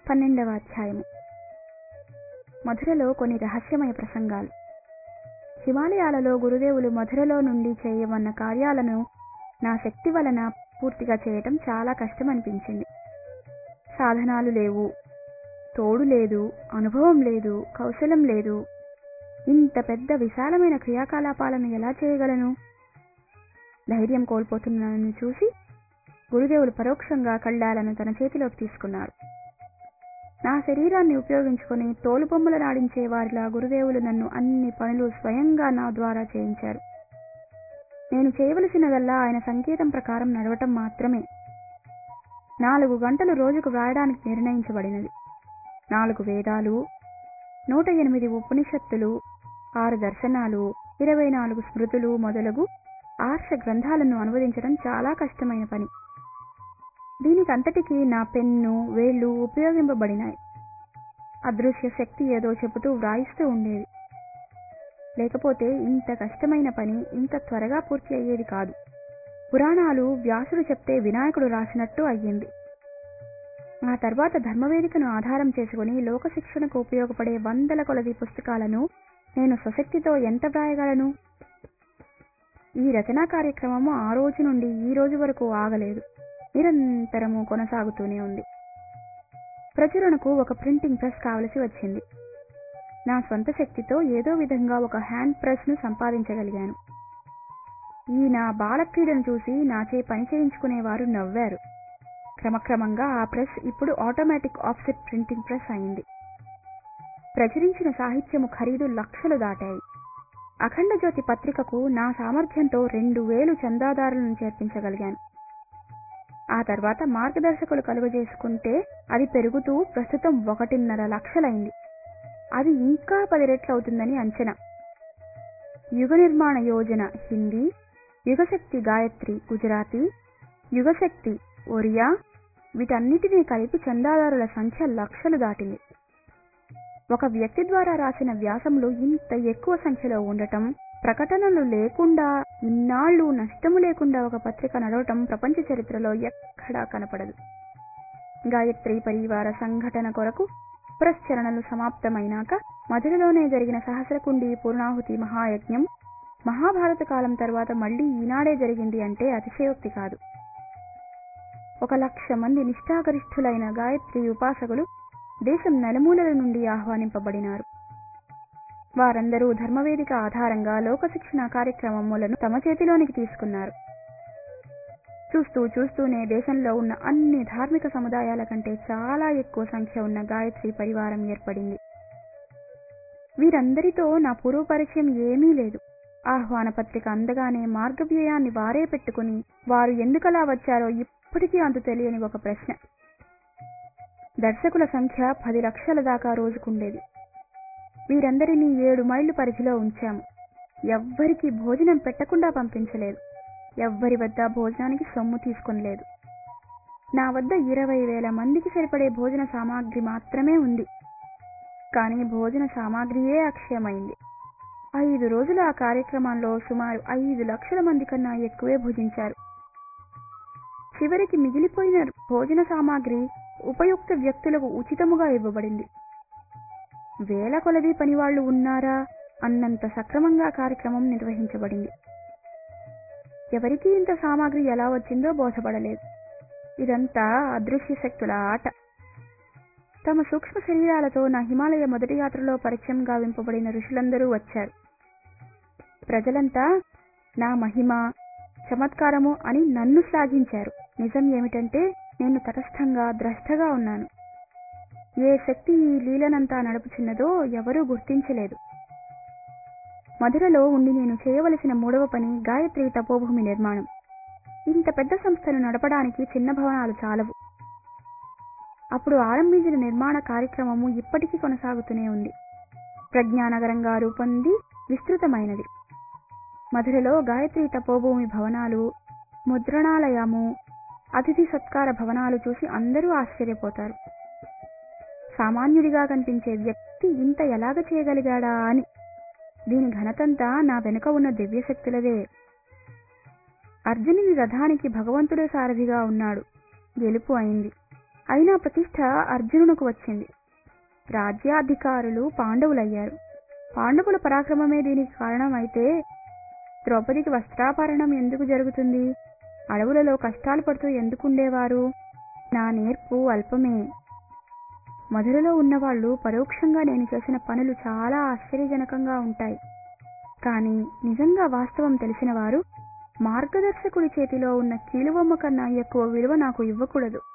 పన్నెండవ అధ్యాయము మధురలో కొన్ని రహస్యమయ ప్రసంగాలు హిమాలయాలలో గురుదేవులు మధురలో నుండి చేయమన్న కార్యాలను నా శక్తి వలన పూర్తిగా చేయటం చాలా కష్టం అనిపించింది సాధనాలు లేవు తోడు లేదు అనుభవం లేదు కౌశలం లేదు ఇంత పెద్ద విశాలమైన క్రియాకలాపాలను ఎలా చేయగలను ధైర్యం కోల్పోతున్నానని చూసి గురుదేవులు పరోక్షంగా కళ్ళాలను తన చేతిలోకి తీసుకున్నారు నా శరీరాన్ని ఉపయోగించుకొని తోలుబొమ్మలు నాడించే వారిలా గురుదేవులు నన్ను అన్ని పనులు స్వయంగా నా ద్వారా చేయించారు నేను చేయవలసినదల్లా ఆయన సంకేతం ప్రకారం నడవటం మాత్రమే నాలుగు గంటలు రోజుకు వ్రాయడానికి నిర్ణయించబడినది నాలుగు వేదాలు నూట ఎనిమిది ఉపనిషత్తులు ఆరు దర్శనాలు ఇరవై నాలుగు స్మృతులు మొదలగు ఆర్ష గ్రంథాలను అనువదించడం చాలా కష్టమైన పని దీనికి అంతటికీ నా పెన్ను వేళ్లు ఉపయోగింపబడినాయి అదృశ్య శక్తి ఏదో చెబుతూ వ్రాయిస్తూ ఉండేది లేకపోతే ఇంత కష్టమైన పని ఇంత త్వరగా పూర్తి అయ్యేది కాదు పురాణాలు వ్యాసుడు చెప్తే వినాయకుడు రాసినట్టు అయ్యింది ఆ తర్వాత ధర్మవేదికను ఆధారం చేసుకుని లోక శిక్షణకు ఉపయోగపడే వందల కొలది పుస్తకాలను నేను స్వశక్తితో ఎంత వ్రాయగలను ఈ రచనా కార్యక్రమము ఆ రోజు నుండి ఈ రోజు వరకు ఆగలేదు నిరంతరము కొనసాగుతూనే ఉంది ప్రచురణకు ఒక ప్రింటింగ్ ప్రెస్ కావలసి వచ్చింది నా స్వంత శక్తితో ఏదో విధంగా ఒక హ్యాండ్ ప్రెస్ ను సంపాదించగలిగాను ఈ నా బాలక్రీడను చూసి నాచే పని చేయించుకునేవారు నవ్వారు క్రమక్రమంగా ఆ ప్రెస్ ఇప్పుడు ఆటోమేటిక్ ఆఫ్సెట్ ప్రింటింగ్ ప్రెస్ అయింది ప్రచురించిన సాహిత్యము ఖరీదు లక్షలు దాటాయి అఖండ జ్యోతి పత్రికకు నా సామర్థ్యంతో రెండు వేలు చందాదారులను చేర్పించగలిగాను ఆ తర్వాత మార్గదర్శకులు కలుగజేసుకుంటే అది పెరుగుతూ ప్రస్తుతం ఒకటిన్నర లక్షలైంది అది ఇంకా పది రెట్లవుతుందని అంచనా యుగ నిర్మాణ యోజన హిందీ యుగశక్తి గాయత్రి గుజరాతీ యుగశక్తి ఒరియా వీటన్నిటినీ కలిపి చందాదారుల సంఖ్య లక్షలు దాటింది ఒక వ్యక్తి ద్వారా రాసిన వ్యాసములు ఇంత ఎక్కువ సంఖ్యలో ఉండటం ప్రకటనలు లేకుండా ఇన్నాళ్లు నష్టము లేకుండా ఒక పత్రిక నడవటం ప్రపంచ చరిత్రలో ఎక్కడా కనపడదు గాయత్రి పరివార సంఘటన కొరకు పురస్చరణలు సమాప్తమైనాక మధురలోనే జరిగిన సహస్రకుండి పూర్ణాహుతి మహాయజ్ఞం మహాభారత కాలం తర్వాత మళ్లీ ఈనాడే జరిగింది అంటే అతిశయోక్తి కాదు ఒక లక్ష మంది నిష్ఠాగరిష్ఠులైన గాయత్రి ఉపాసకులు దేశం నలుమూలల నుండి ఆహ్వానింపబడినారు వారందరూ ధర్మవేదిక ఆధారంగా లోక శిక్షణ కార్యక్రమములను తమ చేతిలోనికి తీసుకున్నారు చూస్తూ చూస్తూనే దేశంలో ఉన్న అన్ని ధార్మిక సముదాయాల కంటే చాలా ఎక్కువ సంఖ్య ఉన్న గాయత్రి పరివారం ఏర్పడింది వీరందరితో నా పూర్వ పరిచయం ఏమీ లేదు ఆహ్వాన పత్రిక అందగానే మార్గవ్యయాన్ని వారే పెట్టుకుని వారు ఎందుకలా వచ్చారో ఇప్పటికీ అంతు తెలియని ఒక ప్రశ్న దర్శకుల సంఖ్య పది లక్షల దాకా రోజుకుండేది వీరందరినీ ఏడు మైళ్ళు పరిధిలో ఉంచాము ఎవ్వరికీ భోజనం పెట్టకుండా పంపించలేదు ఎవ్వరి వద్ద భోజనానికి సొమ్ము తీసుకొనలేదు నా వద్ద ఇరవై వేల మందికి సరిపడే భోజన సామాగ్రి మాత్రమే ఉంది కానీ భోజన సామాగ్రియే అక్షయమైంది ఐదు రోజుల ఆ కార్యక్రమంలో సుమారు ఐదు లక్షల మంది కన్నా ఎక్కువే భుజించారు చివరికి మిగిలిపోయిన భోజన సామాగ్రి ఉపయుక్త వ్యక్తులకు ఉచితముగా ఇవ్వబడింది వేల కొలది పనివాళ్లు ఉన్నారా అన్నంత సక్రమంగా కార్యక్రమం నిర్వహించబడింది ఎవరికీ ఇంత సామాగ్రి ఎలా వచ్చిందో బోధపడలేదు ఇదంతా అదృశ్య శక్తుల ఆట తమ సూక్ష్మ శరీరాలతో నా హిమాలయ మొదటి యాత్రలో పరిచయం గావింపబడిన ఋషులందరూ వచ్చారు ప్రజలంతా నా మహిమ చమత్కారము అని నన్ను శ్లాఘించారు నిజం ఏమిటంటే నేను తటస్థంగా ద్రష్టగా ఉన్నాను ఏ శక్తి ఈ లీలనంతా నడుపుచున్నదో ఎవరూ గుర్తించలేదు మధురలో ఉండి నేను చేయవలసిన మూడవ పని గాయత్రి తపోభూమి నిర్మాణం ఇంత పెద్ద సంస్థను నడపడానికి చిన్న భవనాలు చాలవు అప్పుడు ఆరంభించిన నిర్మాణ కార్యక్రమము ఇప్పటికీ కొనసాగుతూనే ఉంది ప్రజ్ఞానగరంగా రూపొంది విస్తృతమైనది మధురలో గాయత్రి తపోభూమి భవనాలు ముద్రణాలయము అతిథి సత్కార భవనాలు చూసి అందరూ ఆశ్చర్యపోతారు సామాన్యుడిగా కనిపించే వ్యక్తి ఇంత ఎలాగ చేయగలిగాడా అని దీని ఘనతంతా నా వెనుక ఉన్న దివ్యశక్తులదే అర్జునుని రథానికి భగవంతుడే సారథిగా ఉన్నాడు గెలుపు అయింది అయినా ప్రతిష్ట అర్జునునకు వచ్చింది రాజ్యాధికారులు పాండవులయ్యారు పాండవుల పరాక్రమమే దీనికి కారణం అయితే ద్రౌపదికి వస్త్రాపరణం ఎందుకు జరుగుతుంది అడవులలో కష్టాలు పడుతూ ఎందుకుండేవారు నా నేర్పు అల్పమే మధురలో ఉన్నవాళ్ళు పరోక్షంగా నేను చేసిన పనులు చాలా ఆశ్చర్యజనకంగా ఉంటాయి కానీ నిజంగా వాస్తవం తెలిసిన వారు మార్గదర్శకుడి చేతిలో ఉన్న కీలుబొమ్మ కన్నా ఎక్కువ విలువ నాకు ఇవ్వకూడదు